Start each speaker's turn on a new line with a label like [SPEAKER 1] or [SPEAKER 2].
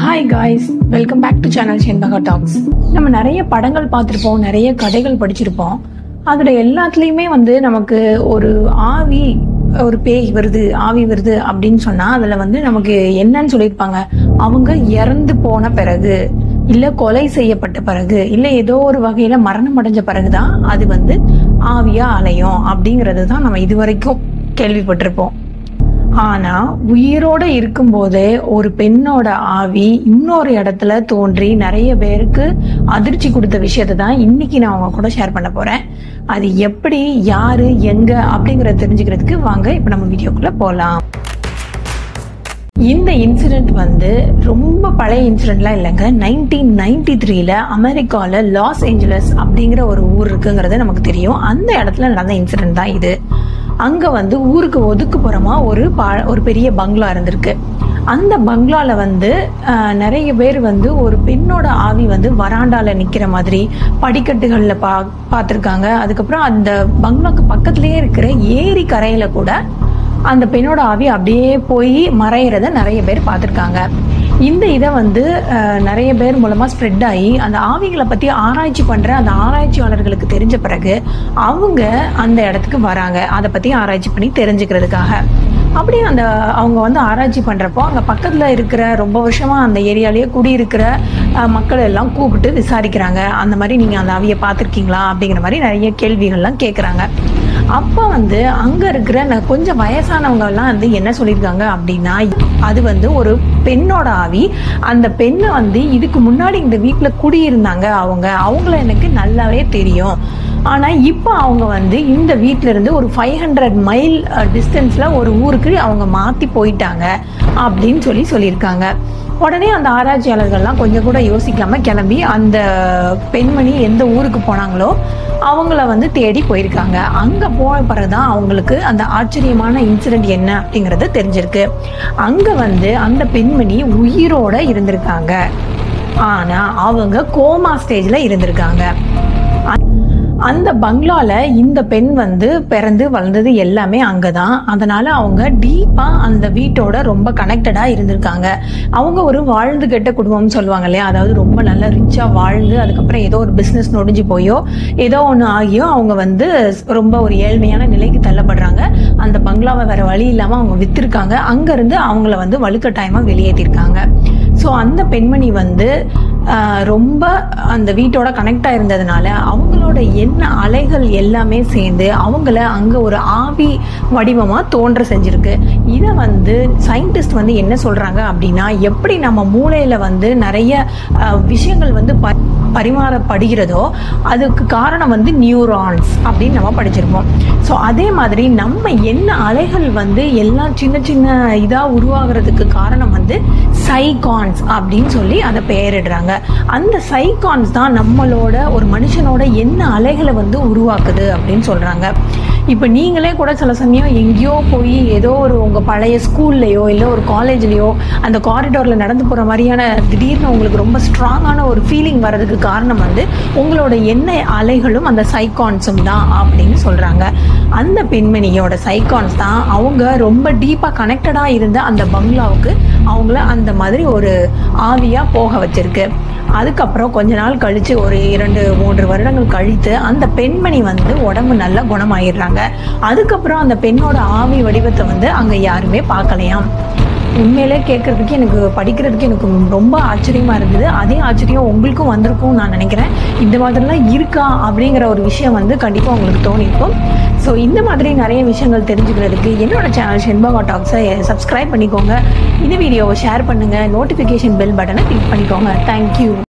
[SPEAKER 1] hi guys welcome back to channel Shenbaga talks நம்ம நிறைய படங்கள் பார்த்துருப்போம் நிறைய கதைகள் படிச்சிருப்போம் அதில் எல்லாத்துலேயுமே வந்து நமக்கு ஒரு ஆவி ஒரு பேய் வருது ஆவி வருது அப்படின்னு சொன்னால் அதில் வந்து நமக்கு என்னன்னு சொல்லியிருப்பாங்க அவங்க இறந்து போன பிறகு இல்லை கொலை செய்யப்பட்ட பிறகு இல்லை ஏதோ ஒரு வகையில் மரணம் அடைஞ்ச பிறகு தான் அது வந்து ஆவியா அலையும் அப்படிங்கிறது தான் நம்ம இது வரைக்கும் கேள்விப்பட்டிருப்போம் ஆனா உயிரோட இருக்கும்போதே ஒரு பெண்ணோட ஆவி இன்னொரு இடத்துல தோன்றி நிறைய பேருக்கு அதிர்ச்சி கொடுத்த விஷயத்தை தான் இன்னைக்கு நான் அவங்க கூட ஷேர் பண்ண போறேன் அது எப்படி யாரு எங்க அப்படிங்கறத தெரிஞ்சுக்கிறதுக்கு வாங்க இப்ப நம்ம வீடியோக்குள்ள போலாம் இந்த இன்சிடென்ட் வந்து ரொம்ப பழைய இன்சிடென்ட்லாம் இல்லைங்க நைன்டீன் நைன்டி த்ரீல அமெரிக்காவில் லாஸ் ஏஞ்சலஸ் அப்படிங்கிற ஒரு ஊர் இருக்குங்கிறது நமக்கு தெரியும் அந்த இடத்துல நடந்த இன்சிடென்ட் தான் இது அங்கே வந்து ஊருக்கு ஒதுக்குப்புறமா ஒரு பா ஒரு பெரிய பங்களா இருந்திருக்கு அந்த பங்களால வந்து ஆஹ், நிறைய பேர் வந்து ஒரு பெண்ணோட ஆவி வந்து வராண்டால நிக்கிற மாதிரி படிக்கட்டுகள்ல பா பார்த்துருக்காங்க அதுக்கப்புறம் அந்த பங்களாக்கு பக்கத்துலயே இருக்கிற ஏரி கரையில கூட அந்த பெண்ணோட ஆவி அப்படியே போய் மறையிறத நிறைய பேர் பார்த்துருக்காங்க இந்த இதை வந்து அஹ், நிறைய பேர் மூலமாக ஸ்ப்ரெட் ஆகி அந்த ஆவிகளை பற்றி ஆராய்ச்சி பண்ணுற அந்த ஆராய்ச்சியாளர்களுக்கு தெரிஞ்ச பிறகு அவங்க அந்த இடத்துக்கு வராங்க அதை பற்றி ஆராய்ச்சி பண்ணி தெரிஞ்சுக்கிறதுக்காக அப்படி அந்த அவங்க வந்து ஆராய்ச்சி பண்ணுறப்போ அங்கே பக்கத்தில் இருக்கிற ரொம்ப வருஷமாக அந்த ஏரியாலேயே குடியிருக்கிற அஹ், மக்கள் எல்லாம் கூப்பிட்டு விசாரிக்கிறாங்க அந்த மாதிரி நீங்கள் அந்த ஆவியை பார்த்துருக்கீங்களா அப்படிங்கிற மாதிரி நிறைய கேள்விகள்லாம் கேட்குறாங்க அப்போ வந்து அங்கே இருக்கிற ந- கொஞ்சம் வயசானவங்க எல்லாம் வந்து என்ன சொல்லியிருக்காங்க அப்படின்னா அது வந்து ஒரு பெண்ணோட ஆவி அந்த பெண்ணை வந்து இதுக்கு முன்னாடி இந்த வீட்டில் குடியிருந்தாங்க அவங்க அவங்கள எனக்கு நல்லாவே தெரியும் ஆனால் இப்போ அவங்க வந்து இந்த வீட்ல இருந்து ஒரு ஃபைவ் ஹண்ட்ரட் மைல் டிஸ்டன்ஸில் ஒரு ஊருக்கு அவங்க மாற்றி போயிட்டாங்க அப்படின்னு சொல்லி சொல்லியிருக்காங்க உடனே அந்த ஆராய்ச்சியாளர்கள்லாம் கொஞ்சம் கூட யோசிக்காம கிளம்பி அந்த பெண்மணி எந்த ஊருக்கு போனாங்களோ அவங்கள வந்து தேடி போயிருக்காங்க அங்க போன பிறகுதான் அவங்களுக்கு அந்த ஆச்சரியமான இன்சிடென்ட் என்ன அப்படிங்கறது தெரிஞ்சிருக்கு அங்க வந்து அந்த பெண்மணி உயிரோட இருந்திருக்காங்க ஆனா அவங்க கோமா ஸ்டேஜ்ல இருந்திருக்காங்க அந்த பங்களால இந்த பெண் வந்து பிறந்து வளர்ந்தது எல்லாமே அங்கதான் அதனால அவங்க டீப்பா அந்த வீட்டோட ரொம்ப கனெக்டடா இருந்திருக்காங்க அவங்க ஒரு வாழ்ந்து கெட்ட குடும்பம்னு சொல்லுவாங்க இல்லையா அதாவது ரொம்ப நல்லா ரிச்சா வாழ்ந்து அதுக்கப்புறம் ஏதோ ஒரு பிசினஸ் நொடிஞ்சு போயோ ஏதோ ஒன்று ஆகியோ அவங்க வந்து ரொம்ப ஒரு ஏழ்மையான நிலைக்கு தள்ளப்படுறாங்க அந்த பங்களாவை வேற வழி இல்லாம அவங்க வித்திருக்காங்க அங்க இருந்து அவங்கள வந்து வலுக்கட்டாயமா வெளியேற்றிருக்காங்க ஸோ அந்த பெண்மணி வந்து ஆஹ், ரொம்ப அந்த வீட்டோட கனெக்ட் ஆயிருந்ததுனால அவங்களோட என்ன அலைகள் எல்லாமே சேர்ந்து அவங்கள அங்க ஒரு ஆவி வடிவமா தோன்ற செஞ்சிருக்கு இதை வந்து சயின்டிஸ்ட் வந்து என்ன சொல்றாங்க அப்படின்னா எப்படி நம்ம மூளையில வந்து நிறைய ஆஹ், விஷயங்கள் வந்து ப- பரிமாறப்படுகிறதோ அதுக்கு காரணம் வந்து நியூரான்ஸ் அப்படின்னு நம்ம படிச்சிருப்போம் ஸோ அதே மாதிரி நம்ம என்ன அலைகள் வந்து எல்லாம் சின்ன சின்ன இதாக உருவாகிறதுக்கு காரணம் வந்து சைகான்ஸ் அப்படின்னு சொல்லி அதை பெயரிடுறாங்க அந்த சைகான்ஸ் தான் நம்மளோட ஒரு மனுஷனோட என்ன அலைகளை வந்து உருவாக்குது அப்படின்னு சொல்றாங்க இப்போ நீங்களே கூட சில சமயம் எங்கேயோ போய் ஏதோ ஒரு உங்கள் பழைய ஸ்கூல்லையோ இல்லை ஒரு காலேஜ்லேயோ அந்த காரிடாரில் நடந்து போகிற மாதிரியான திடீர்னு உங்களுக்கு ரொம்ப ஸ்ட்ராங்கான ஒரு ஃபீலிங் வர்றதுக்கு காரணம் வந்து உங்களோட எண்ணெய் அலைகளும் அந்த சைக்கான்ஸும் தான் அப்படின்னு சொல்கிறாங்க அந்த பெண்மணியோட சைக்கான்ஸ் தான் அவங்க ரொம்ப டீப்பாக கனெக்டடாக இருந்த அந்த பங்களாவுக்கு அவங்கள அந்த மாதிரி ஒரு ஆவியாக போக வச்சிருக்கு அதுக்கப்புறம் கொஞ்ச நாள் கழிச்சு ஒரு இரண்டு மூன்று வருடங்கள் கழித்து அந்த பெண்மணி வந்து உடம்பு நல்லா குணமாயிடுறாங்க அதுக்கப்புறம் அந்த பெண்ணோட ஆவி வடிவத்தை வந்து அங்க யாருமே பார்க்கலையாம் உண்மையிலே கேட்கறதுக்கு எனக்கு படிக்கிறதுக்கு எனக்கு ரொம்ப ஆச்சரியமா இருந்தது அதே ஆச்சரியம் உங்களுக்கும் வந்திருக்கும் நான் நினைக்கிறேன் இந்த மாதிரிலாம் இருக்கா அப்படிங்கிற ஒரு விஷயம் வந்து கண்டிப்பாக உங்களுக்கு தோணிருக்கும் ஸோ இந்த மாதிரி நிறைய விஷயங்கள் தெரிஞ்சுக்கிறதுக்கு என்னோட சேனல் ஷென்பகா டாக்ஸை சப்ஸ்கிரைப் பண்ணிக்கோங்க இந்த வீடியோவை ஷேர் பண்ணுங்க நோட்டிஃபிகேஷன் பெல் பட்டனை கிளிக் பண்ணிக்கோங்க தேங்க்யூ